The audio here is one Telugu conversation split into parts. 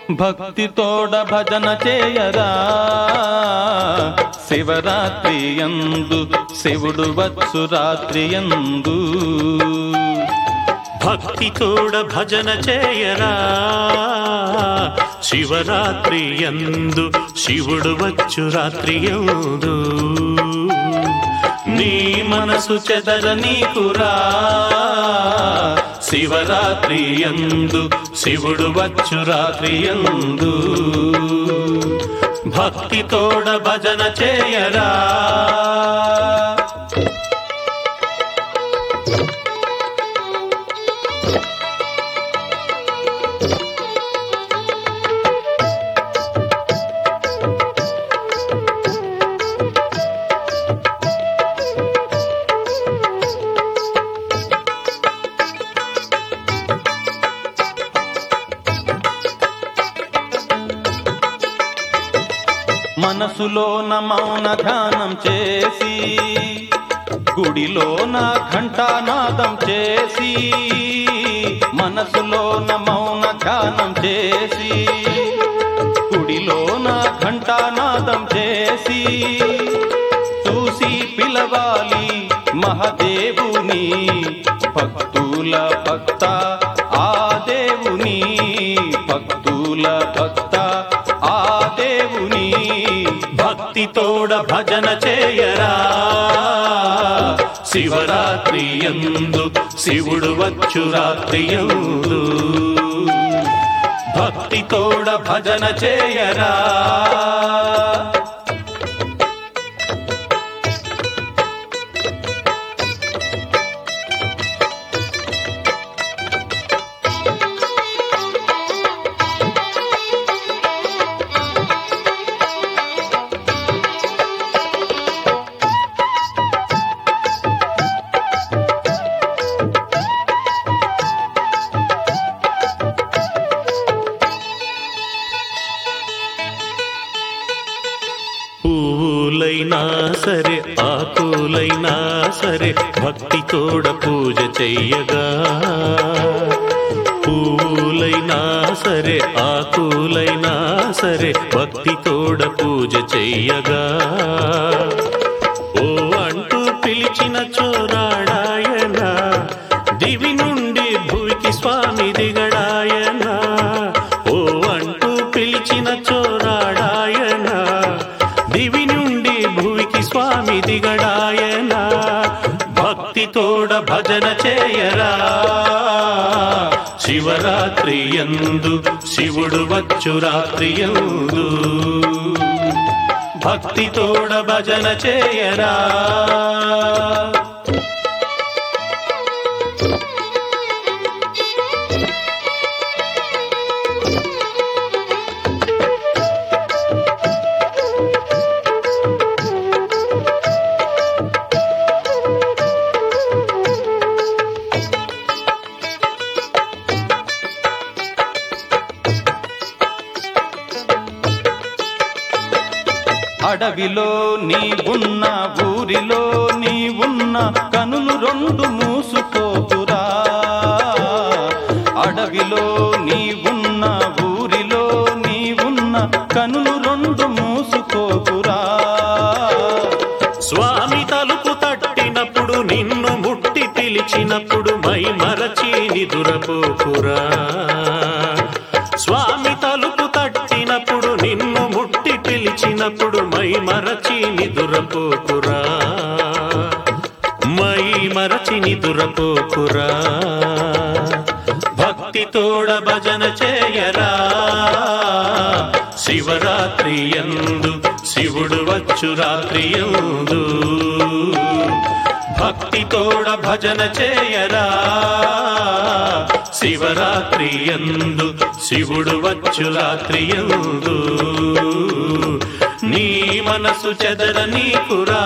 భక్తితోడ భజన చేయరా శివరాత్రి యందు శివుడు వచ్చు రాత్రి యందు భక్తితోడ భజన చేయరా శివరాత్రి యందు శివుడు వచ్చు రాత్రి యందు నీ మనసు చెదర నీకురా శివరాత్రి యందు శివుడు వచ్చు రాత్రి యందు భక్తితోడ భజన చేయరా మనసులోన మౌన ధ్యానం చేసి గుడిలోన ఘంటానాదం చేసి మనసులోన మౌన ధ్యానం చేసి గుడిలోన ఘంటానాదం చేసి చూసి పిలవాలి మహదేవుని భక్తుల భక్త ఆ దేవుని భక్తుల భక్త ఆ దేవుని భక్తితోడ భజన చేయరా శివరాత్రి యందు శివుడు వచ్చు రాత్రి యందు భక్తితోడ భజన చేయరా పువ్వులైనా సరే ఆకులైనా సరే భక్తితోడ పూజ చెయ్యగా పువ్వులైనా సరే ఆకులైనా సరే భక్తితోడ పూజ చెయ్యగా ఓ అంటూ పిలిచిన చోరాడాయన దివి నుండి భూమికి స్వామి దిగడాయన ఓ అంటూ పిలిచిన చోరాడాయన దివి నుండి భూమికి స్వామి దిగడాయన భక్తితోడ భజన చేయరా శివరాత్రి యందు శివుడు వచ్చు రాత్రి యందు భక్తితోడ భజన చేయరా అడవిలో నీ ఉన్న ఊరిలో నీ ఉన్న కనులు రెండు మూసుకోకురా అడవిలో నీ ఉన్న ఊరిలో నీ ఉన్న కనులు రెండు మూసుకోకురా స్వామి తలుపు తట్టినప్పుడు నిన్ను ముట్టి పిలిచినప్పుడు మై మరచి నిదురపోకురా స్వామి తలుపు తట్టినప్పుడు నిన్ను ముట్టి పిలిచినప్పుడు మై మరచి నిదురపోకురా మై మరచి నిదురపోకురా భక్తితోడ భజన చేయరా శివరాత్రి యందు శివుడు వచ్చు రాత్రి యందు భక్తితోడ భజన చేయరా శివరాత్రి యందు శివుడు వచ్చు రాత్రి యందు నీ మనసు చెదర నీకురా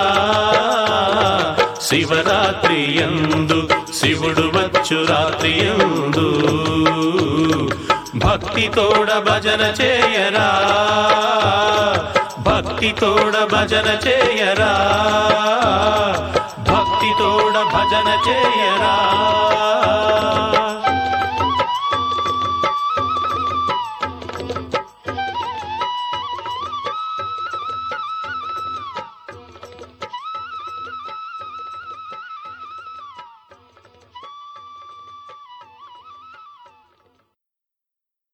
శివరాత్రి యందు శివుడు వచ్చు రాత్రి యందు భక్తితోడ భజన చేయరా భక్తితోడ భజన చేయరా భక్తితోడ భజన చేయరా